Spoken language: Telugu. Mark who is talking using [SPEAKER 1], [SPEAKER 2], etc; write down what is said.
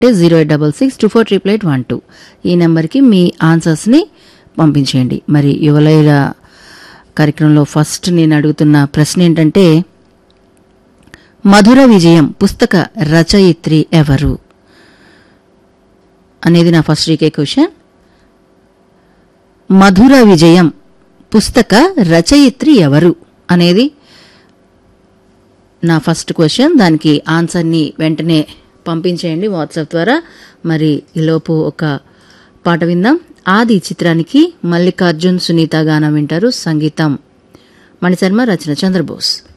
[SPEAKER 1] zero eight double six two four triple eight one two ఈ నెంబర్కి మీ ఆన్సర్స్ని పంపించేయండి మరి యువలైల కార్యక్రమంలో ఫస్ట్ నేను అడుగుతున్న ప్రశ్న ఏంటంటే మధుర విజయం పుస్తక రచయిత్రి ఎవరు అనేది నా ఫస్ట్ రీకే క్వశ్చన్ మధుర విజయం పుస్తక రచయిత్రి ఎవరు అనేది నా ఫస్ట్ క్వశ్చన్ దానికి ఆన్సర్ని వెంటనే పంపించేయండి వాట్సాప్ ద్వారా మరి ఈలోపు ఒక పాట విందాం ఆది చిత్రానికి మల్లికార్జున్ సునీత గానం వింటారు సంగీతం మణిశర్మ రచన చంద్రబోస్